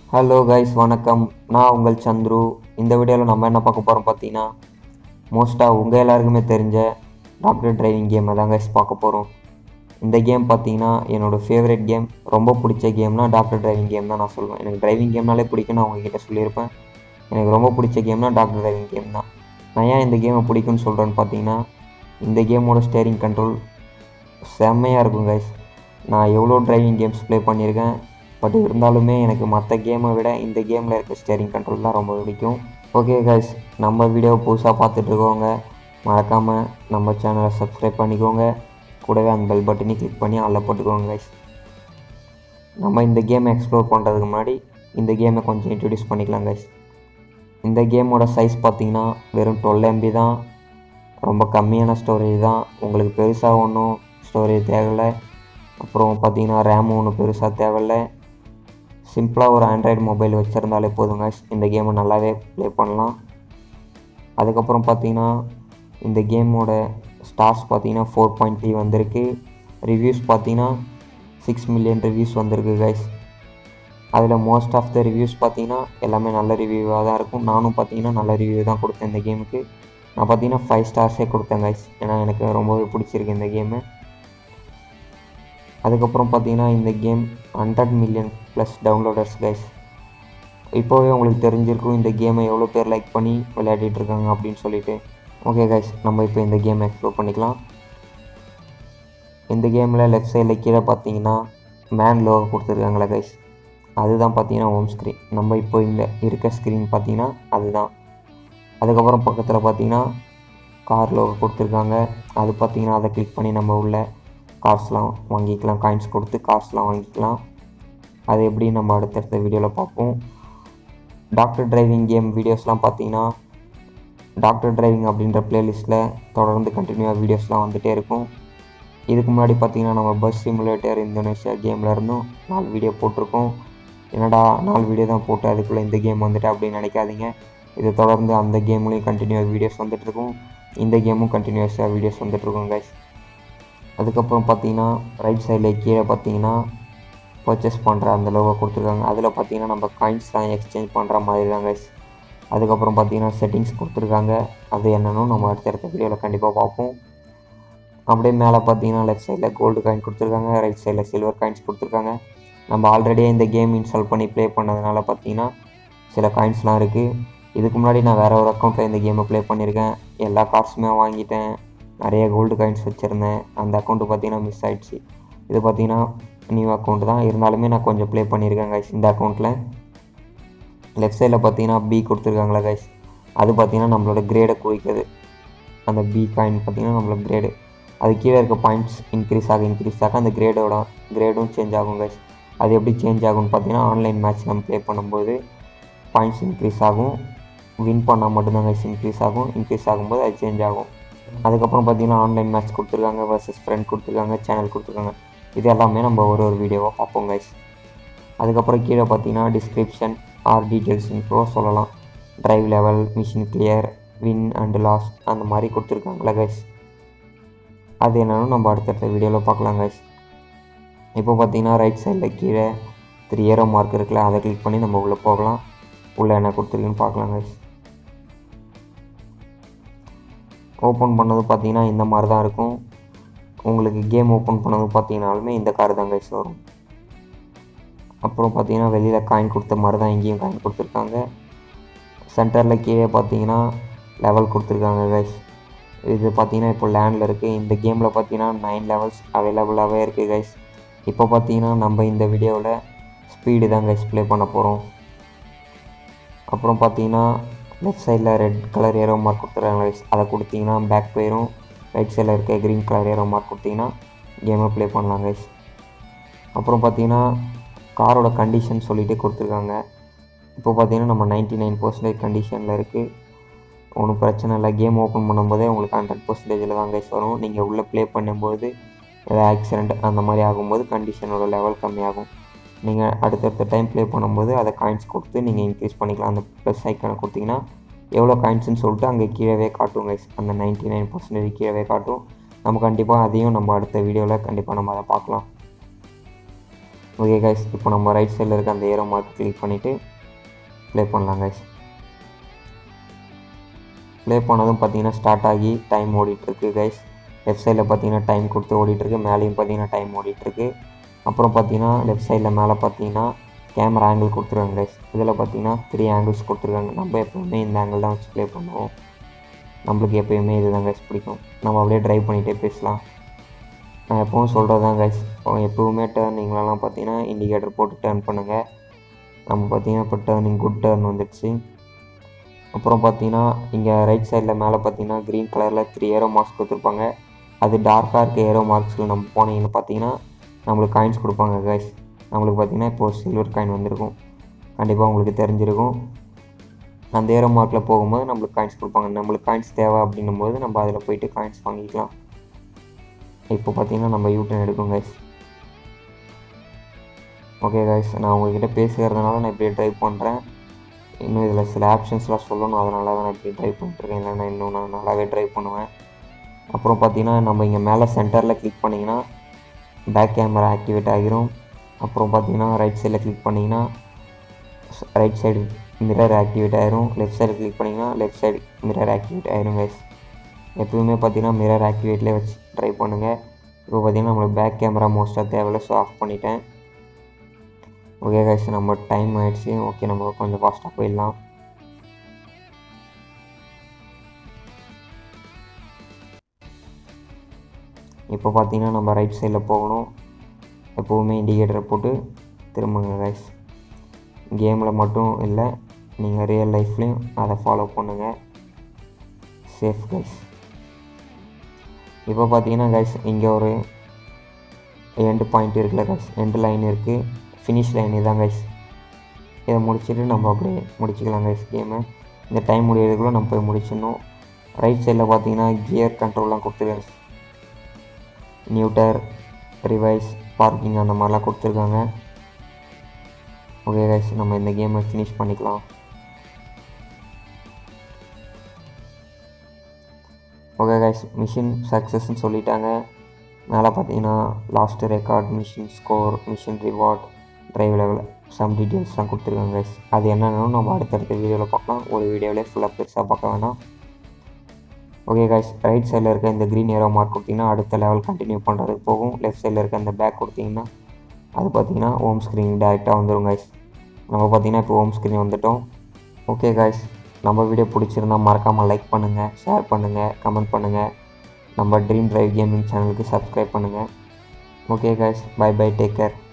hello guys வணக்கம் நான் உங்கள் சந்துரு இந்த வீடியோவில் நம்ம என்ன பார்க்க போகிறோம் பார்த்தீங்கன்னா மோஸ்ட்டாக உங்கள் எல்லாருக்குமே தெரிஞ்ச டாக்டர் டிரைவிங் கேமை தான் கைஸ் பார்க்க போகிறோம் இந்த கேம் பார்த்தீங்கன்னா என்னோடய ஃபேவரட் கேம் ரொம்ப பிடிச்ச கேம்னா டாக்டர் டிரைவிங் கேம் தான் நான் சொல்லுவேன் எனக்கு டிரைவிங் கேம்னாலே பிடிக்கும் நான் உங்ககிட்ட சொல்லியிருப்பேன் எனக்கு ரொம்ப பிடிச்ச கேம்னா டாக்டர் டிரைவிங் கேம் தான் நான் ஏன் இந்த கேமை பிடிக்கும்னு சொல்கிறேன்னு பார்த்தீங்கன்னா இந்த கேமோட ஸ்டேரிங் கண்ட்ரோல் செம்மையாக இருக்கும் கைஸ் நான் எவ்வளோ டிரைவிங் கேம்ஸ் ப்ளே பண்ணியிருக்கேன் பட் இருந்தாலுமே எனக்கு மற்ற கேமை விட இந்த கேமில் இருக்க ஸ்டேரிங் கண்ட்ரோல் தான் ரொம்ப பிடிக்கும் ஓகே கைஸ் நம்ம வீடியோ புதுசாக பார்த்துட்ருக்கோங்க மறக்காமல் நம்ம சேனலை சப்ஸ்கிரைப் பண்ணிக்கோங்க கூடவே அந்த பெல் பட்டனி கிளிக் பண்ணி அதில் போட்டுக்கோங்க கைஸ் நம்ம இந்த கேமை எக்ஸ்ப்ளோர் பண்ணுறதுக்கு முன்னாடி இந்த கேமை கொஞ்சம் இன்ட்ரடியூஸ் பண்ணிக்கலாம் கைஸ் இந்த கேமோட சைஸ் பார்த்தீங்கன்னா வெறும் டுவெல் எம்பி தான் ரொம்ப கம்மியான ஸ்டோரேஜ் தான் உங்களுக்கு பெருசாக ஒன்றும் ஸ்டோரேஜ் தேவையில்லை அப்புறம் பார்த்தீங்கன்னா ரேமும் ஒன்றும் பெருசாக தேவையில்லை சிம்பிளாக ஒரு ஆண்ட்ராய்டு மொபைல் வச்சுருந்தாலே போதுங்க இந்த கேமை நல்லாவே ப்ளே பண்ணலாம் அதுக்கப்புறம் பார்த்தீங்கன்னா இந்த கேமோட ஸ்டார்ஸ் பார்த்தீங்கன்னா ஃபோர் பாயிண்ட் த்ரீ வந்திருக்கு ரிவ்யூஸ் பார்த்தீங்கன்னா சிக்ஸ் மில்லியன் ரிவ்யூஸ் வந்திருக்கு கைஸ் அதில் மோஸ்ட் ஆஃப் த ரிவ்யூஸ் பார்த்தீங்கன்னா எல்லாமே நல்ல ரிவ்யூவாக தான் இருக்கும் நானும் பார்த்தீங்கன்னா நல்ல ரிவ்யூ தான் கொடுத்தேன் இந்த கேமுக்கு நான் பார்த்தீங்கன்னா ஃபைவ் ஸ்டார்ஸே கொடுத்தேன் கைஸ் ஏன்னா எனக்கு ரொம்பவே பிடிச்சிருக்கு இந்த கேமு அதுக்கப்புறம் பார்த்தீங்கன்னா இந்த game hundred million plus downloaders guys இப்போவே உங்களுக்கு தெரிஞ்சிருக்கும் இந்த கேமை எவ்வளோ பேர் லைக் பண்ணி விளையாடிட்டு இருக்காங்க அப்படின்னு சொல்லிட்டு ஓகே கைஸ் நம்ம இப்போ இந்த கேமை எக்ஸ்ப்ளோர் பண்ணிக்கலாம் இந்த கேமில் லெஃப்ட் சைடில் கீழே பார்த்தீங்கன்னா மேன் லோகோ கொடுத்துருக்காங்களே கைஸ் அதுதான் பார்த்தீங்கன்னா ஹோம் ஸ்க்ரீன் நம்ம இப்போ இந்த இருக்க ஸ்க்ரீன் பார்த்தீங்கன்னா அதுதான் அதுக்கப்புறம் பக்கத்தில் பார்த்தீங்கன்னா கார் லோகோ கொடுத்துருக்காங்க அது பார்த்தீங்கன்னா அதை கிளிக் பண்ணி நம்ம உள்ள கார்ஸ்லாம் வாங்கிக்கலாம் காயின்ஸ் கொடுத்து கார்ஸ்லாம் வாங்கிக்கலாம் அது எப்படி நம்ம அடுத்தடுத்த வீடியோவில் பார்ப்போம் டாக்டர் டிரைவிங் கேம் வீடியோஸ்லாம் பார்த்தீங்கன்னா டாக்டர் டிரைவிங் அப்படின்ற ப்ளேலிஸ்ட்டில் தொடர்ந்து கண்டினியூவாக வீடியோஸ்லாம் வந்துகிட்டே இருக்கும் இதுக்கு முன்னாடி பார்த்தீங்கன்னா நம்ம பஸ் சிமுலேட்டர் இந்தோனேஷியா கேமில் இருந்தும் நாலு வீடியோ போட்டிருக்கோம் என்னடா நாலு வீடியோ தான் போட்டு அதுக்குள்ளே இந்த கேம் வந்துட்டு அப்படின்னு நினைக்காதீங்க இது தொடர்ந்து அந்த கேம்லேயும் கண்டினியூவாக வீடியோஸ் வந்துட்டுருக்கும் இந்த கேமும் கண்டினியூஸாக வீடியோஸ் வந்துட்டுருக்கும் கைஸ் அதுக்கப்புறம் பார்த்தீங்கன்னா ரைட் சைடில் கீழே பார்த்தீங்கன்னா பர்ச்சேஸ் பண்ணுற அந்த லோகோ கொடுத்துருக்காங்க அதில் பார்த்தீங்கன்னா நம்ம காயின்ஸ்லாம் எக்ஸ்சேஞ்ச் பண்ணுற மாதிரி தான் கைஸ் அதுக்கப்புறம் பார்த்தீங்கன்னா செட்டிங்ஸ் கொடுத்துருக்காங்க அது என்னன்னு நம்ம அடுத்தடுத்த வீடியோவில் கண்டிப்பாக பார்ப்போம் அப்படியே மேலே பார்த்தீங்கன்னா லெஃப்ட் சைடில் கோல்டு காயின் கொடுத்துருக்காங்க ரைட் சைடில் சில்வர் காயின்ஸ் கொடுத்துருக்காங்க நம்ம ஆல்ரெடியே இந்த கேம் இன்ஸ்டால் பண்ணி ப்ளே பண்ணதுனால பார்த்தீங்கன்னா சில காயின்ஸ்லாம் இருக்குது இதுக்கு முன்னாடி நான் வேறு ஒரு அக்கௌண்ட்டில் இந்த கேமை ப்ளே பண்ணியிருக்கேன் எல்லா கார்ஸுமே வாங்கிட்டேன் நிறைய கோல்டு காயின்ஸ் வச்சுருந்தேன் அந்த அக்கௌண்ட்டு பார்த்தீங்கன்னா மிஸ் ஆகிடுச்சு இது பார்த்தீங்கன்னா நியூ அக்கௌண்ட் தான் இருந்தாலுமே நான் கொஞ்சம் ப்ளே பண்ணியிருக்கேன் கைஸ் இந்த அக்கௌண்ட்டில் லெஃப்ட் சைடில் பார்த்தீங்கன்னா பி கொடுத்துருக்காங்களா கைஸ் அது பார்த்தீங்கன்னா நம்மளோட கிரேடை குறிக்குது அந்த பி காயின் பார்த்தீங்கன்னா நம்மளோட கிரேடு அது கீழே இருக்க பாயிண்ட்ஸ் இன்க்ரீஸ் ஆக இன்க்ரீஸ் ஆக அந்த கிரேடோட கிரேடும் சேஞ்ச் ஆகும் கைஸ் அது எப்படி சேஞ்ச் ஆகும்னு பார்த்தீங்கன்னா ஆன்லைன் மேட்ச் நம்ம ப்ளே பண்ணும்போது பாயிண்ட்ஸ் இன்க்ரீஸ் ஆகும் வின் பண்ணால் மட்டும்தான் கைஸ் இன்க்ரீஸ் ஆகும் இன்க்ரீஸ் ஆகும்போது அது சேஞ்ச் ஆகும் அதுக்கப்புறம் பார்த்தீங்கன்னா ஆன்லைன் மேட்ச் கொடுத்துருக்காங்க வர்சஸ் ஃப்ரெண்ட் கொடுத்துருக்காங்க சேனல் கொடுத்துருக்காங்க இது எல்லாமே நம்ம ஒரு ஒரு வீடியோவாக பார்ப்போம் கைஸ் அதுக்கப்புறம் கீழே பார்த்தீங்கன்னா டிஸ்கிரிப்ஷன் ஆர் டீட்டெயில்ஸ்னு கூட சொல்லலாம் drive level mission clear win and loss அந்த மாதிரி கொடுத்துருக்காங்களா கைஸ் அது என்னன்னு நம்ம அடுத்தடுத்த வீடியோவில் பார்க்கலாம் கைஸ் இப்போ பார்த்தீங்கன்னா ரைட் சைடில் கீழே த்ரீ ஏரோ மார்க் இருக்குல்ல அதை கிளிக் பண்ணி நம்ம உள்ளே போகலாம் உள்ளே என்ன கொடுத்துருக்குன்னு பார்க்கலாம் கைஸ் ஓப்பன் பண்ணது பார்த்தீங்கன்னா இந்த மாதிரி தான் இருக்கும் உங்களுக்கு கேம் ஓப்பன் பண்ணது பார்த்தீங்கனாலுமே இந்த கார் தான் கைஸ் வரும் அப்புறம் பார்த்தீங்கன்னா வெளியில் காயின் கொடுத்த மாதிரி தான் இங்கேயும் காயின் கொடுத்துருக்காங்க சென்டரில் கீழே பார்த்தீங்கன்னா லெவல் கொடுத்துருக்காங்க கைஸ் இது பார்த்தீங்கன்னா இப்போ லேண்டில் இருக்குது இந்த கேமில் பார்த்தீங்கன்னா நைன் லெவல்ஸ் அவைலபிளாகவே இருக்குது கைஸ் இப்போ பார்த்தீங்கன்னா நம்ம இந்த வீடியோவில் ஸ்பீடு தான் கைஸ் ப்ளே பண்ண போகிறோம் அப்புறம் பார்த்தீங்கன்னா லெஃப்ட் சைடில் ரெட் கலர் ஏரோ மார்க் கொடுத்துருக்காங்க கைஸ் அதை கொடுத்தீங்கன்னா பேக் போயிடும் ரைட் சைடில் இருக்க க்ரீன் கலர் ஏரோ மார்க் கொடுத்தீங்கன்னா கேமை ப்ளே பண்ணலாம் கைஸ் அப்புறம் பார்த்தீங்கன்னா காரோட கண்டிஷன் சொல்லிகிட்டே கொடுத்துருக்காங்க இப்போ பார்த்தீங்கன்னா நம்ம நைன்ட்டி நைன் பர்சன்டேஜ் கண்டிஷனில் இருக்குது ஒன்றும் பிரச்சனை இல்லை கேம் ஓப்பன் பண்ணும்போதே உங்களுக்கு ஹண்ட்ரட் பர்சன்டேஜில் தான் கைஸ் வரும் நீங்கள் உள்ளே ப்ளே பண்ணும்போது ஏதாவது ஆக்சிடெண்ட் அந்த மாதிரி ஆகும்போது கண்டிஷனோட லெவல் கம்மியாகும் நீங்கள் அடுத்தடுத்த டைம் ப்ளே பண்ணும்போது அதை காயின்ஸ் கொடுத்து நீங்கள் இன்க்ரீஸ் பண்ணிக்கலாம் அந்த ப்ளஸ் ஐக்கானை கொடுத்தீங்கன்னா எவ்வளோ காயின்ஸ்னு சொல்லிட்டு அங்கே கீழவே காட்டும் கைஸ் அந்த நைன்ட்டி நைன் பர்சன்டேஜ் கீழவே காட்டும் நம்ம கண்டிப்பாக அதையும் நம்ம அடுத்த வீடியோவில் கண்டிப்பாக நம்ம அதை பார்க்கலாம் ஓகே கைஸ் இப்போ நம்ம ரைட் சைடில் இருக்க அந்த ஏரோ மார்க் கிளிக் பண்ணிவிட்டு ப்ளே பண்ணலாம் கைஸ் ப்ளே பண்ணதும் பார்த்தீங்கன்னா ஸ்டார்ட் ஆகி டைம் ஓடிட்டுருக்கு கைஸ் லெஃப்ட் சைடில் பார்த்தீங்கன்னா டைம் கொடுத்து ஓடிட்டுருக்கு மேலேயும் பார்த்தீங்கன்னா டைம் ஓடிட்டுருக்கு அப்புறம் பார்த்தீங்கன்னா லெஃப்ட் சைடில் மேலே பார்த்தீங்கன்னா கேமரா ஆங்கிள் கொடுத்துருக்காங்க கைஸ் இதில் பார்த்தீங்கன்னா த்ரீ ஆங்கிள்ஸ் கொடுத்துருக்காங்க நம்ம எப்போவுமே இந்த ஆங்கிள் தான் வச்சு ப்ளே பண்ணுவோம் நம்மளுக்கு எப்போயுமே இதுதான் கைஸ் பிடிக்கும் நம்ம அப்படியே ட்ரைவ் பண்ணிகிட்டே பேசலாம் நான் எப்பவும் சொல்கிறது தான் கைஸ் எப்போவுமே டேர்னிங்லலாம் பார்த்தீங்கன்னா இண்டிகேட்டர் போட்டு டேர்ன் பண்ணுங்கள் நம்ம பார்த்தீங்கன்னா இப்போ டேர்னிங் குட் டேர்ன் வந்துடுச்சு அப்புறம் பார்த்தீங்கன்னா இங்கே ரைட் சைடில் மேலே பார்த்தீங்கன்னா க்ரீன் கலரில் த்ரீ ஏரோ மார்க்ஸ் கொடுத்துருப்பாங்க அது டார்க்காக இருக்க ஏரோ மார்க்ஸில் நம்ம போனீங்கன்னு பார்த்தீங்கன்னா நம்மளுக்கு காயின்ஸ் கொடுப்பாங்க கைஸ் நம்மளுக்கு பார்த்தீங்கன்னா இப்போது சில்வர் காயின் வந்திருக்கும் கண்டிப்பாக உங்களுக்கு தெரிஞ்சிருக்கும் அந்த ஏரோ மார்க்கில் போகும்போது நம்மளுக்கு காயின்ஸ் கொடுப்பாங்க நம்மளுக்கு காயின்ஸ் தேவை அப்படின்னும் போது நம்ம அதில் போயிட்டு காயின்ஸ் வாங்கிக்கலாம் இப்போ பார்த்தீங்கன்னா நம்ம யூட்டன் எடுக்கும் கைஸ் ஓகே கைஸ் நான் உங்ககிட்ட பேசுகிறதுனால நான் இப்படியே ட்ரைவ் பண்ணுறேன் இன்னும் இதில் சில ஆப்ஷன்ஸ்லாம் சொல்லணும் அதனால தான் நான் இப்படி ட்ரைவ் பண்ணிட்டுருக்கேன் இல்லைன்னா இன்னும் நான் நல்லாவே ட்ரைவ் பண்ணுவேன் அப்புறம் பார்த்தீங்கன்னா நம்ம இங்கே மேலே சென்டரில் கிளிக் பண்ணிங்கன்னா பேக் கேமரா ஆக்டிவேட் ஆகிரும் அப்புறம் பார்த்தீங்கன்னா ரைட் சைடில் கிளிக் பண்ணிங்கன்னா ரைட் சைடு மிரர் ஆக்டிவேட் ஆயிரும் லெஃப்ட் சைடு கிளிக் பண்ணிங்கன்னா லெஃப்ட் சைடு மிரர் ஆக்டிவேட் ஆயிரும் கைஸ் எப்பவுமே பார்த்தீங்கன்னா மிரர் ஆக்டிவேட்லேயே வச்சு ட்ரை பண்ணுங்கள் இப்போ பார்த்தீங்கன்னா நம்மளுக்கு பேக் கேமரா மோஸ்ட்டாக தேவையில்ல ஸோ ஆஃப் பண்ணிட்டேன் ஓகே கைஸ் நம்ம டைம் ஆயிடுச்சு ஓகே நம்ம கொஞ்சம் ஃபாஸ்ட்டாக போயிடலாம் இப்போ பார்த்தீங்கன்னா நம்ம ரைட் சைடில் போகணும் எப்போவுமே இண்டிகேட்டரை போட்டு திரும்புங்க கைஸ் கேமில் மட்டும் இல்லை நீங்கள் ரியல் லைஃப்லேயும் அதை ஃபாலோ பண்ணுங்கள் சேஃப் கைஸ் இப்போ பார்த்தீங்கன்னா கைஸ் இங்கே ஒரு எண்டு பாயிண்ட் இருக்குல்ல கைஸ் எண்டு லைன் இருக்குது ஃபினிஷ் லைன் இதான் கைஸ் இதை முடிச்சுட்டு நம்ம அப்படியே முடிச்சுக்கலாம் கைஸ் கேமை இந்த டைம் முடியறதுக்குள்ளே நம்ம போய் முடிச்சிடணும் ரைட் சைடில் பார்த்தீங்கன்னா கியர் கண்ட்ரோல்லாம் கொடுத்துருக்காங்க நியூட்டர் ரிவைஸ் பார்க்கிங் அந்த மாதிரிலாம் கொடுத்துருக்காங்க ஓகே கைஸ் நம்ம இந்த கேமை ஃபினிஷ் பண்ணிக்கலாம் ஓகே கைஸ் மிஷின் சக்ஸஸ்ன்னு சொல்லிட்டாங்க மேலே பார்த்தீங்கன்னா last record mission score mission reward drive level some டீட்டெயில்ஸ்லாம் கொடுத்துருக்காங்க கைஸ் அது என்னென்னு நம்ம அடுத்தடுத்த வீடியோவில் பார்க்கலாம் ஒரு வீடியோவிலே ஃபுல்லாக பெருசாக பார்க்க வேணாம் ஓகே கைஸ் ரைட் சைடில் இருக்க இந்த க்ரீன் ஏரோ மார்க் கொடுத்தீங்கன்னா அடுத்த லெவல் கண்டினியூ பண்ணுறதுக்கு போகும் லெஃப்ட் சைடில் இருக்க இந்த பேக் கொடுத்தீங்கன்னா அது பார்த்தீங்கன்னா ஹோம் ஸ்க்ரீன் டேரெக்டாக வந்துடும் கைஸ் நம்ம பார்த்தீங்கன்னா இப்போ ஹோம் ஸ்க்ரீன் வந்துட்டோம் ஓகே கைஸ் நம்ம வீடியோ பிடிச்சிருந்தா மறக்காமல் லைக் பண்ணுங்கள் ஷேர் பண்ணுங்கள் கமெண்ட் பண்ணுங்கள் நம்ம ட்ரீம் ட்ரைவ் கேமிங் சேனலுக்கு சப்ஸ்கிரைப் பண்ணுங்கள் okay guys bye bye take care